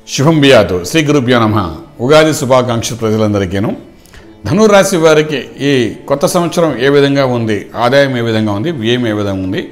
శుభం బియాతు శ్రీ గురుభ్యో నమ ఉగాది శుభాకాంక్షలు ప్రజలందరికీను ధనురాశి వారికి ఈ కొత్త సంవత్సరం ఏ విధంగా ఉంది ఆదాయం ఏ విధంగా ఉంది వ్యయం ఏ విధంగా ఉంది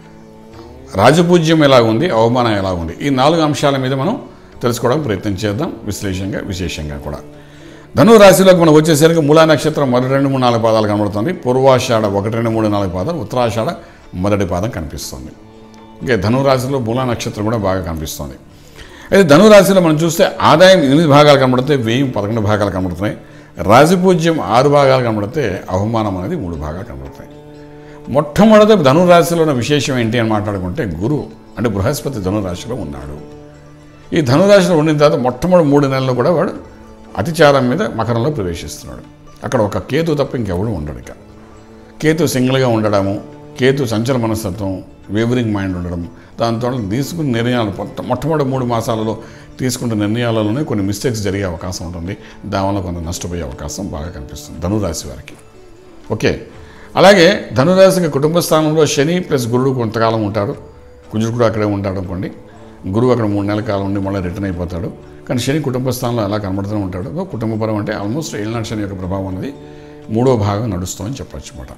రాజపూజ్యం ఎలా ఉంది అవమానం ఎలా ఉంది ఈ నాలుగు అంశాల మీద మనం తెలుసుకోవడానికి ప్రయత్నం చేద్దాం విశ్లేషంగా విశేషంగా కూడా ధను రాశిలోకి మనం వచ్చేసరికి మూలా నక్షత్రం మొదటి రెండు మూడు నాలుగు పాదాలు కనబడుతుంది పూర్వాషాఢ ఒకటి రెండు మూడు నాలుగు పాదాలు ఉత్తరాషాఢ మొదటి పాదం కనిపిస్తుంది ఇంకా ధనురాశిలో మూలా నక్షత్రం కూడా బాగా కనిపిస్తుంది అయితే ధనురాశిలో మనం చూస్తే ఆదాయం ఎనిమిది భాగాలు కనబడతాయి వ్యయం పదకొండు భాగాలు కనబడుతున్నాయి రాజపూజ్యం ఆరు భాగాలు కనబడితే అవమానం అనేది మూడు భాగాలు కనబడతాయి మొట్టమొదటి ధనురాశిలో ఉన్న విశేషం ఏంటి అని మాట్లాడుకుంటే గురువు అంటే బృహస్పతి ధనురాశిలో ఉన్నాడు ఈ ధనురాశిలో ఉండిన తర్వాత మొట్టమొదటి మూడు నెలలు కూడా వాడు అతిచారం మీద మకరంలో ప్రవేశిస్తున్నాడు అక్కడ ఒక కేతు తప్ప ఇంకెవడు ఉండడు ఇక కేతు సింగిల్గా ఉండడము కేతు సంచల మనస్తత్వం వేవరింగ్ మైండ్ ఉండడం దాంతో తీసుకున్న నిర్ణయాలు మొట్ట- మొట్టమొదటి మూడు మాసాలలో తీసుకున్న నిర్ణయాలలోనే కొన్ని మిస్టేక్స్ జరిగే అవకాశం ఉంటుంది దానివల్ల కొంత నష్టపోయే అవకాశం బాగా కనిపిస్తుంది ధనురాశి వారికి ఓకే అలాగే ధనురాశికి కుటుంబ స్థానంలో శని ప్లస్ గురుడు కొంతకాలం ఉంటాడు కుజుడు కూడా అక్కడే ఉంటాడు అనుకోండి గురువు అక్కడ మూడు నెలల కాలం ఉండి మళ్ళీ రిటర్న్ అయిపోతాడు కానీ శని కుటుంబ స్థానంలో అలా కనబడుతూనే ఉంటాడు సో కుటుంబపరం అంటే ఆల్మోస్ట్ ఏళ్ళనాటి శని యొక్క ప్రభావం అనేది మూడో భాగం నడుస్తుందని చెప్పొచ్చు అన్నమాట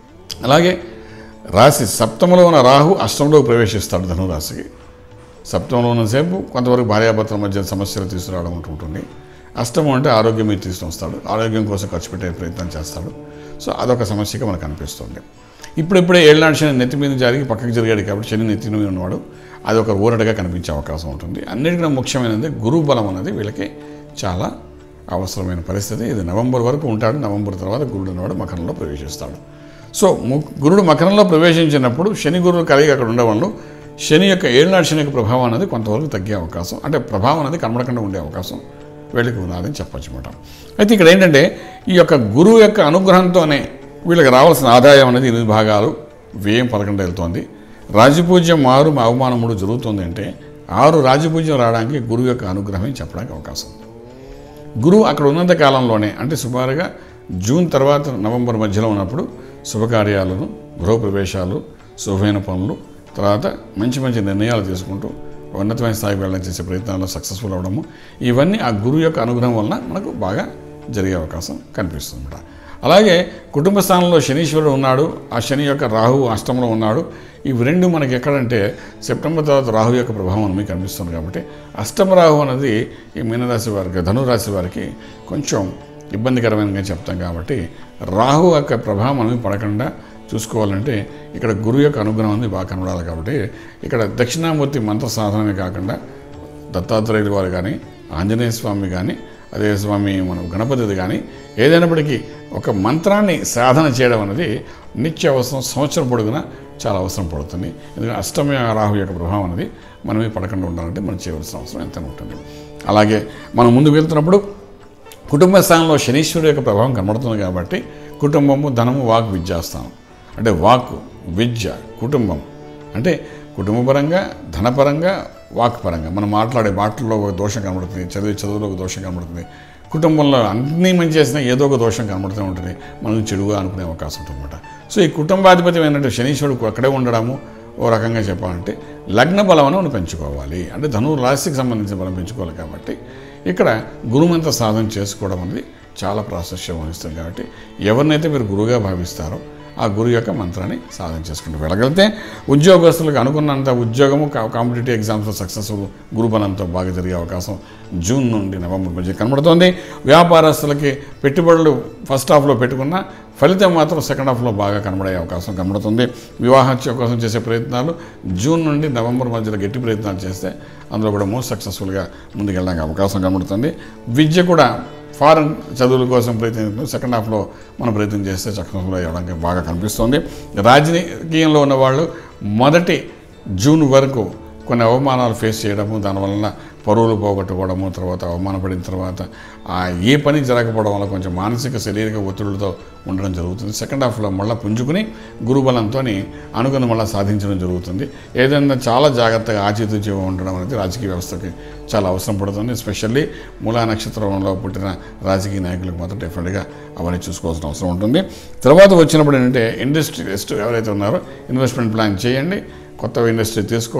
అలాగే రాశి సప్తమలో ఉన్న రాహు అష్టంలో ప్రవేశిస్తాడు ధనురాశికి సప్తమంలో ఉన్నసేపు కొంతవరకు భార్యాభర్తల మధ్య సమస్యలు తీసుకురావడం ఉంటుంది అష్టమం అంటే ఆరోగ్యం మీద తీసుకుని వస్తాడు ఆరోగ్యం కోసం ఖర్చు పెట్టే ప్రయత్నం చేస్తాడు సో అదొక సమస్యగా మనకు అనిపిస్తుంది ఇప్పుడిప్పుడే ఏళ్ళనాడు శని నెత్తి మీద జరిగి పక్కకి జరిగాడు కాబట్టి శని నెత్తి మీద ఉన్నవాడు అది ఒక ఊరటగా కనిపించే అవకాశం ఉంటుంది అన్నిటికన్నా ముఖ్యమైనది గురువు బలం అనేది వీళ్ళకి చాలా అవసరమైన పరిస్థితి ఇది నవంబర్ వరకు ఉంటాడు నవంబర్ తర్వాత గురుడు ఉన్నవాడు మకరంలో ప్రవేశిస్తాడు సో ము- గురుడు మకరంలో ప్రవేశించినప్పుడు శని గురువు కలిగి అక్కడ ఉండడంలో శని యొక్క ఏళ్ళనాడు శని యొక్క ప్రభావం అనేది కొంతవరకు తగ్గే అవకాశం అంటే ప్రభావం అనేది కనబడకుండా ఉండే అవకాశం వీళ్ళకి ఉన్నదని చెప్పచ్చు అనమాట అయితే ఇక్కడ ఏంటంటే ఈ యొక్క గురువు యొక్క అనుగ్రహంతోనే వీళ్ళకి రావాల్సిన ఆదాయం అనేది ఎనిమిది భాగాలు వ్యయం పదకొండు వెళ్తోంది రాజపూజ్యం ఆరు అవమానం మూడు జరుగుతుంది అంటే ఆరు రాజపూజ్యం రావడానికి గురువు యొక్క అనుగ్రహం చెప్పడానికి అవకాశం ఉంది గురువు అక్కడ ఉన్నంత కాలంలోనే అంటే సుమారుగా జూన్ తర్వాత నవంబర్ మధ్యలో ఉన్నప్పుడు శుభకార్యాలను గృహప్రవేశాలు శుభమైన పనులు తర్వాత మంచి మంచి నిర్ణయాలు తీసుకుంటూ ఉన్నతమైన స్థాయికి వెళ్ళడం చేసే ప్రయత్నాల్లో సక్సెస్ఫుల్ అవ్వడము ఇవన్నీ ఆ గురువు యొక్క అనుగ్రహం వలన మనకు బాగా జరిగే అవకాశం కనిపిస్తుంది అలాగే కుటుంబ స్థానంలో శనీశ్వరుడు ఉన్నాడు ఆ శని యొక్క రాహు అష్టంలో ఉన్నాడు ఇవి రెండు మనకి ఎక్కడంటే సెప్టెంబర్ తర్వాత రాహు యొక్క ప్రభావం మీకు కనిపిస్తుంది కాబట్టి అష్టమ రాహు అనేది ఈ మీనరాశి వారికి ధనురాశి వారికి కొంచెం ఇబ్బందికరమైనగా చెప్తాం కాబట్టి రాహు యొక్క ప్రభావం అనేది పడకుండా చూసుకోవాలంటే ఇక్కడ గురువు యొక్క అనుగ్రహం అనేది బాగా కనబడాలి కాబట్టి ఇక్కడ దక్షిణామూర్తి మంత్ర సాధనమే కాకుండా దత్తాత్రేయుల వారు కానీ ఆంజనేయ స్వామి కానీ అదే స్వామి మన గణపతిది కానీ ఏదైనప్పటికీ ఒక మంత్రాన్ని సాధన చేయడం అనేది నిత్య అవసరం సంవత్సరం పొడుగునా చాలా అవసరం పడుతుంది ఎందుకంటే అష్టమి రాహు యొక్క ప్రభావం అనేది మనమే పడకుండా ఉండాలంటే మనం చేయవలసిన అవసరం ఎంత ఉంటుంది అలాగే మనం ముందుకు వెళ్తున్నప్పుడు కుటుంబ స్థానంలో శనీశ్వరుడు యొక్క ప్రభావం కనబడుతుంది కాబట్టి కుటుంబము ధనము వాక్ విద్యాస్థానం అంటే వాక్ విద్య కుటుంబం అంటే కుటుంబపరంగా ధనపరంగా వాక్ పరంగా మనం మాట్లాడే మాటల్లో ఒక దోషం కనబడుతుంది చదివే చదువులో ఒక దోషం కనబడుతుంది కుటుంబంలో అన్నీ మంచి చేసినా ఏదో ఒక దోషం కనబడుతూ ఉంటుంది మనం చెడుగా అనుకునే అవకాశం ఉంటుంది అనమాట సో ఈ కుటుంబాధిపతి అయినట్టు శనీశ్వరుడు అక్కడే ఉండడము ఓ రకంగా చెప్పాలంటే లగ్న బలం మనం పెంచుకోవాలి అంటే ధను రాశికి సంబంధించిన బలం పెంచుకోవాలి కాబట్టి ఇక్కడ గురుమంత్ర సాధన చేసుకోవడం అనేది చాలా ప్రాశస్యం వహిస్తుంది కాబట్టి ఎవరినైతే మీరు గురువుగా భావిస్తారో ఆ గురువు యొక్క మంత్రాన్ని సాధన చేసుకుంటూ వెళ్ళగలిగితే ఉద్యోగస్తులకు అనుకున్నంత ఉద్యోగము కా- కాంపిటేటివ్ ఎగ్జామ్స్లో సక్సెస్ఫుల్ గురుబలంతో బాగా జరిగే అవకాశం జూన్ నుండి నవంబర్ మధ్య కనబడుతోంది వ్యాపారస్తులకి పెట్టుబడులు ఫస్ట్ హాఫ్లో పెట్టుకున్న ఫలితం మాత్రం సెకండ్ హాఫ్లో బాగా కనబడే అవకాశం కనబడుతుంది వివాహం చే- కోసం చేసే ప్రయత్నాలు జూన్ నుండి నవంబర్ మధ్యలో గట్టి ప్రయత్నాలు చేస్తే అందులో కూడా మోస్ట్ సక్సెస్ఫుల్గా ముందుకెళ్ళడానికి అవకాశం కనబడుతుంది విద్య కూడా ఫారెన్ చదువుల కోసం ప్రయత్నం సెకండ్ హాఫ్లో మనం ప్రయత్నం చేస్తే సక్సెస్ఫుల్ అవ్వడానికి బాగా కనిపిస్తుంది రాజకీయంలో ఉన్న వాళ్ళు మొదటి జూన్ వరకు కొన్ని అవమానాలు ఫేస్ చేయడము దానివల్ల పరువులు పోగొట్టుకోవడము తర్వాత అవమానపడిన తర్వాత ఆ ఏ పని జరగకపోవడం వల్ల కొంచెం మానసిక శారీరక ఒత్తిడితో ఉండడం జరుగుతుంది సెకండ్ హాఫ్లో మళ్ళీ పుంజుకుని గురుబలంతో అనుకుని మళ్ళీ సాధించడం జరుగుతుంది ఏదైనా చాలా జాగ్రత్తగా ఆచితూచి ఉండడం అనేది రాజకీయ వ్యవస్థకి చాలా అవసరం పడుతుంది ఎస్పెషల్లీ మూలా నక్షత్రంలో పుట్టిన రాజకీయ నాయకులకు మాత్రం డెఫినెట్గా అవన్నీ చూసుకోవాల్సిన అవసరం ఉంటుంది తర్వాత వచ్చినప్పుడు ఏంటంటే ఇండస్ట్రియలిస్ట్ ఎవరైతే ఉన్నారో ఇన్వెస్ట్మెంట్ ప్లాన్ చేయండి కొత్త ఇండస్ట్రీ తీసుకోండి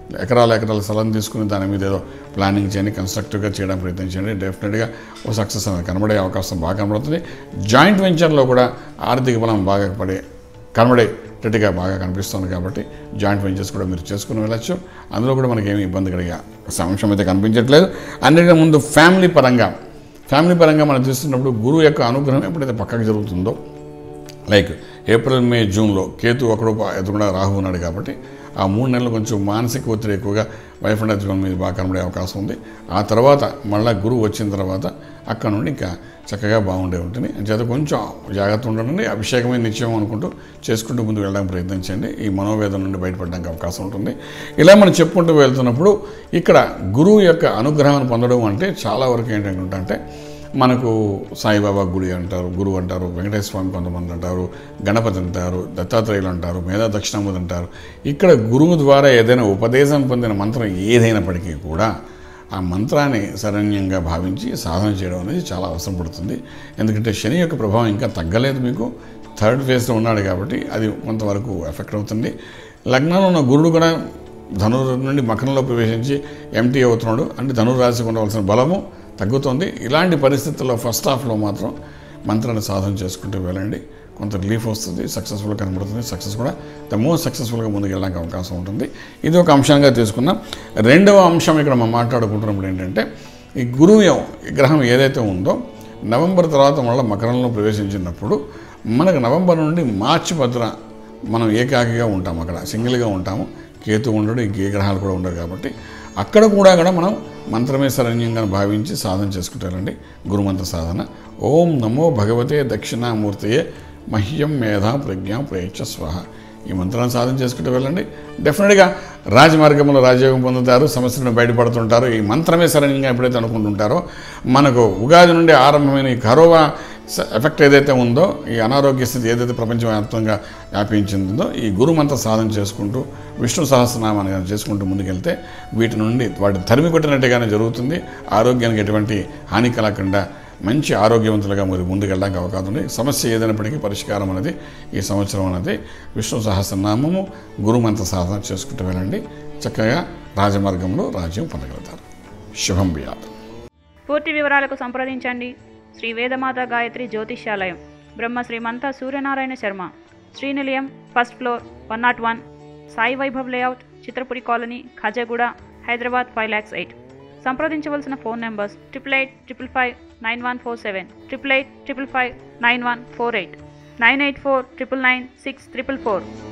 ఎకరాల ఎకరాల స్థలం తీసుకుని దాని మీద ఏదో ప్లానింగ్ చేయండి కన్స్ట్రక్టివ్గా చేయడానికి ప్రయత్నించండి డెఫినెట్గా ఓ సక్సెస్ అనేది కనబడే అవకాశం బాగా కనబడుతుంది జాయింట్ వెంచర్లో కూడా ఆర్థిక బలం బాగా పడే కనబడేటట్టుగా బాగా కనిపిస్తుంది కాబట్టి జాయింట్ వెంచర్స్ కూడా మీరు చేసుకుని వెళ్ళచ్చు అందులో కూడా మనకి ఏమి ఇబ్బంది కలిగే అంశం అయితే కనిపించట్లేదు అన్నిటికీ ముందు ఫ్యామిలీ పరంగా ఫ్యామిలీ పరంగా మనం చూస్తున్నప్పుడు గురువు యొక్క అనుగ్రహం ఎప్పుడైతే పక్కకు జరుగుతుందో లైక్ ఏప్రిల్ మే జూన్లో కేతు ఒకడు ఎదురుకుండా రాహు ఉన్నాడు కాబట్టి ఆ మూడు నెలలు కొంచెం మానసిక ఒత్తిడి ఎక్కువగా వైఫ్ అండ్ హస్బెండ్ మీద బాగా కనబడే అవకాశం ఉంది ఆ తర్వాత మళ్ళీ గురువు వచ్చిన తర్వాత అక్కడ నుండి ఇంకా చక్కగా బాగుండే ఉంటుంది చేత కొంచెం జాగ్రత్త ఉండండి అభిషేకమైన నిత్యం అనుకుంటూ చేసుకుంటూ ముందుకు వెళ్ళడానికి ప్రయత్నించండి ఈ మనోవేదన నుండి బయటపడడానికి అవకాశం ఉంటుంది ఇలా మనం చెప్పుకుంటూ వెళ్తున్నప్పుడు ఇక్కడ గురువు యొక్క అనుగ్రహాన్ని పొందడం అంటే చాలా వరకు ఏంటంటే మనకు సాయిబాబా గుడి అంటారు గురువు అంటారు వెంకటేశ్వర స్వామి కొంతమంది అంటారు గణపతి అంటారు దత్తాత్రేయులు అంటారు మేధా దక్షిణామూర్తి అంటారు ఇక్కడ గురువు ద్వారా ఏదైనా ఉపదేశం పొందిన మంత్రం ఏదైనప్పటికీ కూడా ఆ మంత్రాన్ని శరణ్యంగా భావించి సాధన చేయడం అనేది చాలా అవసరం పడుతుంది ఎందుకంటే శని యొక్క ప్రభావం ఇంకా తగ్గలేదు మీకు థర్డ్ ఫేజ్లో ఉన్నాడు కాబట్టి అది కొంతవరకు ఎఫెక్ట్ అవుతుంది లగ్నంలో ఉన్న గురుడు కూడా ధనుర్ నుండి మకరంలో ప్రవేశించి ఎంటీ అవుతున్నాడు అంటే ధనుర్ రాశికి ఉండవలసిన బలము తగ్గుతుంది ఇలాంటి పరిస్థితుల్లో ఫస్ట్ హాఫ్లో మాత్రం మంత్రాన్ని సాధన చేసుకుంటూ వెళ్ళండి కొంత రిలీఫ్ వస్తుంది సక్సెస్ఫుల్గా కనబడుతుంది సక్సెస్ కూడా ద మోస్ట్ సక్సెస్ఫుల్గా ముందుకు వెళ్ళడానికి అవకాశం ఉంటుంది ఇది ఒక అంశంగా తీసుకున్నాం రెండవ అంశం ఇక్కడ మనం మాట్లాడుకుంటున్నప్పుడు ఏంటంటే ఈ గురువు య- ఈ గ్రహం ఏదైతే ఉందో నవంబర్ తర్వాత మళ్ళీ మకరంలో ప్రవేశించినప్పుడు మనకు నవంబర్ నుండి మార్చి మధ్యన మనం ఏకాకిగా ఉంటాం అక్కడ సింగిల్గా ఉంటాము కేతు ఉండడు ఇంక ఏ గ్రహాలు కూడా ఉండవు కాబట్టి అక్కడ కూడా కూడా మనం మంత్రమే శరణ్యంగా భావించి సాధన చేసుకుంటారండి గురుమంత్ర సాధన ఓం నమో భగవతే దక్షిణామూర్తియే మహ్యం మేధా ప్రజ్ఞ ప్రయచ్చ స్వహ ఈ మంత్రాన్ని సాధన చేసుకుంటూ వెళ్ళండి డెఫినెట్గా రాజమార్గంలో రాజయోగం పొందుతారు సమస్యలను బయటపడుతుంటారు ఈ మంత్రమే శరణ్యంగా ఎప్పుడైతే అనుకుంటుంటారో మనకు ఉగాది నుండి ఆరంభమైన ఈ కరోనా స- ఎఫెక్ట్ ఏదైతే ఉందో ఈ అనారోగ్య స్థితి ఏదైతే ప్రపంచవ్యాప్తంగా వ్యాపించిందో ఈ గురు మంత్ర సాధన చేసుకుంటూ విష్ణు సహస్రనామాన్ని కానీ చేసుకుంటూ ముందుకెళ్తే వీటి నుండి వాటిని తరిమి కొట్టినట్టుగానే జరుగుతుంది ఆరోగ్యానికి ఎటువంటి హాని కలగకుండా మంచి ఆరోగ్యవంతులుగా మరి ముందుకెళ్ళడానికి అవకాశం ఉంది సమస్య ఏదైనప్పటికీ పరిష్కారం అనేది ఈ సంవత్సరం అనేది విష్ణు సహస్రనామము గురుమంత్ర సాధన చేసుకుంటూ వెళ్ళండి చక్కగా రాజమార్గంలో రాజ్యం పొందగలుగుతారు శుభం బియాత్ పూర్తి వివరాలకు సంప్రదించండి Shri Vedamata Gayatri Jyotishyalayam Brahma Srimanta Suryanarayana Sharma Srinilayam first floor one nought one Sai Vaibhav layout Chitrapuri colony Khajaguda Hyderabad five lakhs eight సంప్రదించవలసిన phone numbers triple eight triple five nine one four seven triple eight triple five nine one four eight nine eight four triple nine six triple four